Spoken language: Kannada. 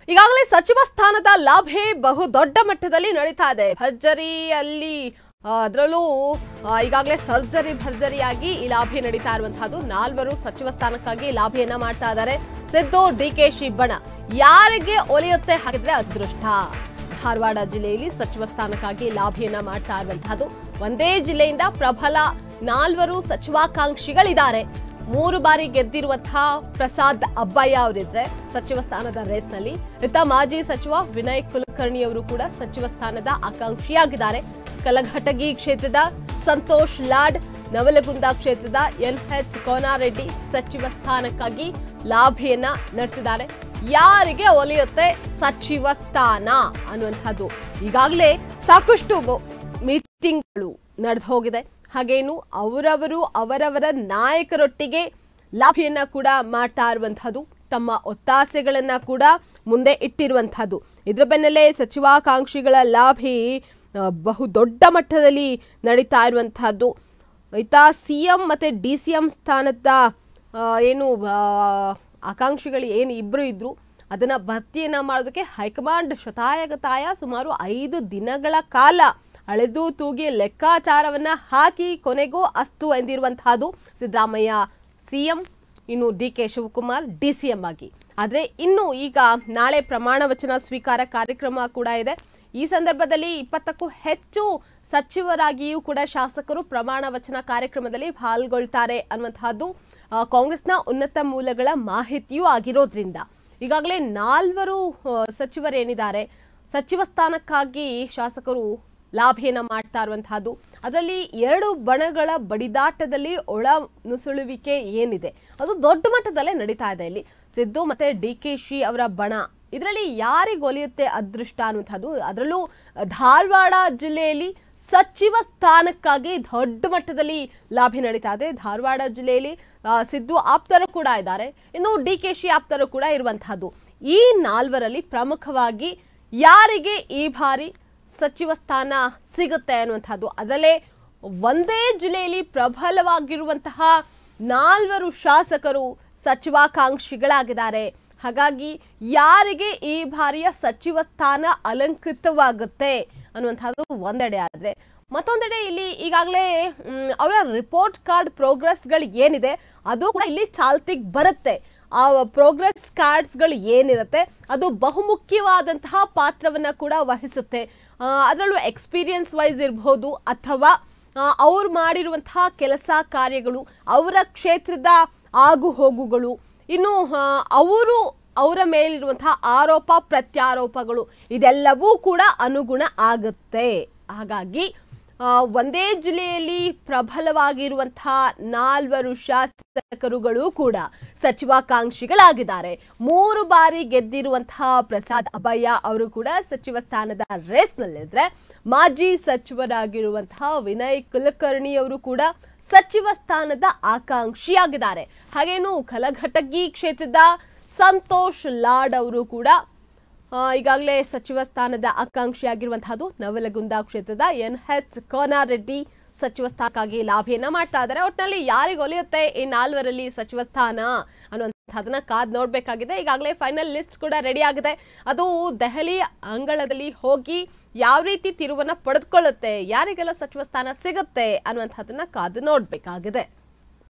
ಈಗಾಗಲೇ ಸಚಿವ ಸ್ಥಾನದ ಲಾಭೆ ಬಹು ದೊಡ್ಡ ಮಟ್ಟದಲ್ಲಿ ನಡೀತಾ ಇದೆ ಭರ್ಜರಿಯಲ್ಲಿ ಅದರಲ್ಲೂ ಈಗಾಗಲೇ ಸರ್ಜರಿ ಭರ್ಜರಿಯಾಗಿ ಈ ಲಾಭೆ ನಡೀತಾ ಇರುವಂತಹದ್ದು ನಾಲ್ವರು ಸಚಿವ ಸ್ಥಾನಕ್ಕಾಗಿ ಲಾಭೆಯನ್ನ ಮಾಡ್ತಾ ಇದ್ದಾರೆ ಸಿದ್ದು ಡಿ ಕೆ ಶಿಬ್ಬಣ ಯಾರಿಗೆ ಒಲಿಯುತ್ತೆ ಹಾಗಿದ್ರೆ ಅದೃಷ್ಟ ಧಾರವಾಡ ಜಿಲ್ಲೆಯಲ್ಲಿ ಸಚಿವ ಸ್ಥಾನಕ್ಕಾಗಿ ಲಾಭೆಯನ್ನ ಮಾಡ್ತಾ ಇರುವಂತಹದ್ದು ಒಂದೇ ಜಿಲ್ಲೆಯಿಂದ ಪ್ರಬಲ ನಾಲ್ವರು ಸಚಿವಾಕಾಂಕ್ಷಿಗಳಿದ್ದಾರೆ ಮೂರು ಬಾರಿ ಗೆದ್ದಿರುವಂತಹ ಪ್ರಸಾದ್ ಅಬ್ಬಯ್ಯ ಅವರಿದ್ರೆ ಸಚಿವ ಸ್ಥಾನದ ರೇಸ್ನಲ್ಲಿ ಇತ್ತ ಮಾಜಿ ಸಚಿವ ವಿನಯ್ ಕುಲಕರ್ಣಿ ಅವರು ಕೂಡ ಸಚಿವ ಸ್ಥಾನದ ಆಕಾಂಕ್ಷಿಯಾಗಿದ್ದಾರೆ ಕಲಘಟಗಿ ಕ್ಷೇತ್ರದ ಸಂತೋಷ್ ಲಾಡ್ ನವಲಗುಂದ ಕ್ಷೇತ್ರದ ಎನ್ಎಚ್ ಕೋನಾರೆಡ್ಡಿ ಸಚಿವ ಸ್ಥಾನಕ್ಕಾಗಿ ಲಾಭೆಯನ್ನ ನಡೆಸಿದ್ದಾರೆ ಯಾರಿಗೆ ಒಲಿಯುತ್ತೆ ಸಚಿವ ಸ್ಥಾನ ಅನ್ನುವಂಥದ್ದು ಈಗಾಗಲೇ ಸಾಕಷ್ಟು ಬೊ- ಮೀಟಿಂಗ್ಗಳು ನಡೆದು ಹೋಗಿದೆ ಹಾಗೇನು ಅವರವರು ಅವರವರ ನಾಯಕರೊಟ್ಟಿಗೆ ಲಾಭಿಯನ್ನ ಕೂಡ ಮಾಡ್ತಾ ಇರುವಂತಹದ್ದು ತಮ್ಮ ಒತ್ತಾಸೆಗಳನ್ನ ಕೂಡ ಮುಂದೆ ಇಟ್ಟಿರುವಂತಹದ್ದು ಇದ್ರ ಬೆನ್ನಲ್ಲೇ ಸಚಿವಾಕಾಂಕ್ಷಿಗಳ ಲಾಭಿ ಆ, ಬಹು ದೊಡ್ಡ ಮಟ್ಟದಲ್ಲಿ ನಡೀತಾ ಇರುವಂತಹದ್ದು ಇತ್ತ ಸಿ ಎಂ ಮತ್ತು ಡಿ ಸಿ ಎಂ ಸ್ಥಾನದ ಆ, ಏನು ಆ, ಆಕಾಂಕ್ಷಿಗಳು ಏನು ಇಬ್ಬರು ಇದ್ರು ಅದನ್ನ ಭರ್ತಿಯನ್ನ ಮಾಡೋದಕ್ಕೆ ಹೈಕಮಾಂಡ್ ಶತಾಯಗತಾಯ ಸುಮಾರು ಐದು ದಿನಗಳ ಕಾಲ ಅಳೆದು ತೂಗಿ ಲೆಕ್ಕಾಚಾರವನ್ನ ಹಾಕಿ ಕೊನೆಗೂ ಅಸ್ತು ಎಂದಿರುವಂತಹದ್ದು ಸಿದ್ದರಾಮಯ್ಯ ಸಿಎಂ ಇನ್ನು D K Shivakumar D C M ಆಗಿ ಆದರೆ ಇನ್ನು ಈಗ ನಾಳೆ ಪ್ರಮಾಣ ವಚನ ಸ್ವೀಕಾರ ಕಾರ್ಯಕ್ರಮ ಕೂಡ ಇದೆ ಈ ಸಂದರ್ಭದಲ್ಲಿ ಇಪ್ಪತ್ತಕ್ಕೂ ಹೆಚ್ಚು ಸಚಿವರಾಗಿಯೂ ಕೂಡ ಶಾಸಕರು ಪ್ರಮಾಣ ವಚನ ಕಾರ್ಯಕ್ರಮದಲ್ಲಿ ಪಾಲ್ಗೊಳ್ತಾರೆ ಅನ್ನುವಂತಹದ್ದು ಆ, ಕಾಂಗ್ರೆಸ್ನ ಉನ್ನತ ಮೂಲಗಳ ಮಾಹಿತಿಯೂ ಆಗಿರೋದ್ರಿಂದ ಈಗಾಗಲೇ ನಾಲ್ವರು ಆ, ಸಚಿವರೇನಿದ್ದಾರೆ ಸಚಿವ ಸ್ಥಾನಕ್ಕಾಗಿ ಶಾಸಕರು ಲಾಭೆಯನ್ನ ಮಾಡ್ತಾ ಇರುವಂತಹದ್ದು ಅದರಲ್ಲಿ ಎರಡು ಬಣಗಳ ಬಡಿದಾಟದಲ್ಲಿ ಒಳ ನುಸುಳುವಿಕೆ ಏನಿದೆ ಅದು ದೊಡ್ಡ ಮಟ್ಟದಲ್ಲೇ ನಡೀತಾ ಇದೆ ಇಲ್ಲಿ ಸಿದ್ದು ಮತ್ತೆ ಡಿ ಕೆ ಶಿ ಅವರ ಬಣ ಇದರಲ್ಲಿ ಯಾರಿಗೆ ಒಲಿಯುತ್ತೆ ಅದೃಷ್ಟ ಅನ್ನುವಂಥದ್ದು ಅದರಲ್ಲೂ ಧಾರವಾಡ ಜಿಲ್ಲೆಯಲ್ಲಿ ಸಚಿವ ಸ್ಥಾನಕ್ಕಾಗಿ ದೊಡ್ಡ ಮಟ್ಟದಲ್ಲಿ ಲಾಭೆ ನಡೀತಾ ಇದೆ ಧಾರವಾಡ ಜಿಲ್ಲೆಯಲ್ಲಿ ಆ, ಸಿದ್ದು ಆಪ್ತರು ಕೂಡ ಇದ್ದಾರೆ ಇನ್ನು ಡಿ ಕೆ ಶಿ ಆಪ್ತರು ಕೂಡ ಇರುವಂತಹದ್ದು ಈ ನಾಲ್ವರಲ್ಲಿ ಪ್ರಮುಖವಾಗಿ ಯಾರಿಗೆ ಈ ಬಾರಿ ಸಚಿವ ಸ್ಥಾನ ಸಿಗುತ್ತೆ ಅನ್ನುವಂಥದ್ದು ಅದರಲ್ಲೇ ಒಂದೇ ಜಿಲ್ಲೆಯಲ್ಲಿ ಪ್ರಬಲವಾಗಿರುವಂತಹ ನಾಲ್ವರು ಶಾಸಕರು ಸಚಿವಾಕಾಂಕ್ಷಿಗಳಾಗಿದ್ದಾರೆ ಹಾಗಾಗಿ ಯಾರಿಗೆ ಈ ಬಾರಿಯ ಸಚಿವ ಸ್ಥಾನ ಅಲಂಕೃತವಾಗುತ್ತೆ ಅನ್ನುವಂಥದ್ದು ಒಂದೆಡೆ ಆದರೆ ಮತ್ತೊಂದೆಡೆ ಇಲ್ಲಿ ಈಗಾಗಲೇ ಮ್, ಅವರ ರಿಪೋರ್ಟ್ ಕಾರ್ಡ್ ಪ್ರೋಗ್ರೆಸ್ಗಳು ಏನಿದೆ ಅದು ಕೂಡ ಇಲ್ಲಿ ಚಾಲ್ತಿಗೆ ಬರುತ್ತೆ ಆ ಪ್ರೋಗ್ರೆಸ್ ಕಾರ್ಡ್ಸ್ಗಳು ಏನಿರುತ್ತೆ ಅದು ಬಹುಮುಖ್ಯವಾದಂತಹ ಪಾತ್ರವನ್ನ ಕೂಡ ವಹಿಸುತ್ತೆ ಆ, ಅದರಲ್ಲೂ ಎಕ್ಸ್ಪೀರಿಯನ್ಸ್ ವೈಸ್ ಇರಬಹುದು ಅಥವಾ ಅವ್ರು ಮಾಡಿರುವಂತಹ ಕೆಲಸ ಕಾರ್ಯಗಳು ಅವರ ಕ್ಷೇತ್ರದ ಆಗು ಹೋಗುಗಳು ಇನ್ನು ಆ, ಅವರು ಅವರ ಮೇಲಿರುವಂತಹ ಆರೋಪ ಪ್ರತ್ಯಾರೋಪಗಳು ಇದೆಲ್ಲವೂ ಕೂಡ ಅನುಗುಣ ಆಗುತ್ತೆ ಹಾಗಾಗಿ ಆ, ಒಂದೇ ಜಿಲ್ಲೆಯಲ್ಲಿ ಪ್ರಬಲವಾಗಿರುವಂತಹ ನಾಲ್ವರು ಶಾಸಕರುಗಳು ಕೂಡ ಸಚಿವಾಕಾಂಕ್ಷಿಗಳಾಗಿದ್ದಾರೆ ಮೂರು ಬಾರಿ ಗೆದ್ದಿರುವಂತಹ ಪ್ರಸಾದ್ ಅಭಯ ಅವರು ಕೂಡ ಸಚಿವ ಸ್ಥಾನದ ರೇಸ್ನಲ್ಲಿದ್ರೆ ಮಾಜಿ ಸಚಿವರಾಗಿರುವಂತಹ ವಿನಯ್ ಕುಲಕರ್ಣಿ ಅವರು ಕೂಡ ಸಚಿವ ಸ್ಥಾನದ ಆಕಾಂಕ್ಷಿಯಾಗಿದ್ದಾರೆ ಹಾಗೇನು ಕಲಘಟಗಿ ಕ್ಷೇತ್ರದ ಸಂತೋಷ್ ಲಾಡ್ ಅವರು ಕೂಡ ಆ, ಈಗಾಗಲೇ ಸಚಿವ ಸ್ಥಾನದ ಆಕಾಂಕ್ಷಿಯಾಗಿರುವಂತಹದ್ದು ನವಲಗುಂದ ಕ್ಷೇತ್ರದ ಎನ್ ಎಚ್ ಕೋನಾರೆಡ್ಡಿ ಸಚಿವ ಸ್ಥಾನಕ್ಕಾಗಿ ಲಾಭೆಯನ್ನ ಮಾಡ್ತಾ ಇದ್ದಾರೆ ಒಟ್ಟಿನಲ್ಲಿ ಯಾರಿಗೆ ಒಲಿಯುತ್ತೆ ಈ ನಾಲ್ವರಲ್ಲಿ ಸಚಿವ ಸ್ಥಾನ ಅನ್ನುವಂಥದ್ದನ್ನ ಕಾದ್ ನೋಡ್ಬೇಕಾಗಿದೆ ಈಗಾಗಲೇ ಫೈನಲ್ ಲಿಸ್ಟ್ ಕೂಡ ರೆಡಿ ಆಗಿದೆ ಅದು ದೆಹಲಿ ಅಂಗಳದಲ್ಲಿ ಹೋಗಿ ಯಾವ ರೀತಿ ತಿರುವನ್ನ ಪಡೆದುಕೊಳ್ಳುತ್ತೆ ಯಾರಿಗೆಲ್ಲ ಸಚಿವ ಸ್ಥಾನ ಸಿಗುತ್ತೆ ಅನ್ನುವಂಥದ್ದನ್ನ ಕಾದು ನೋಡ್ಬೇಕಾಗಿದೆ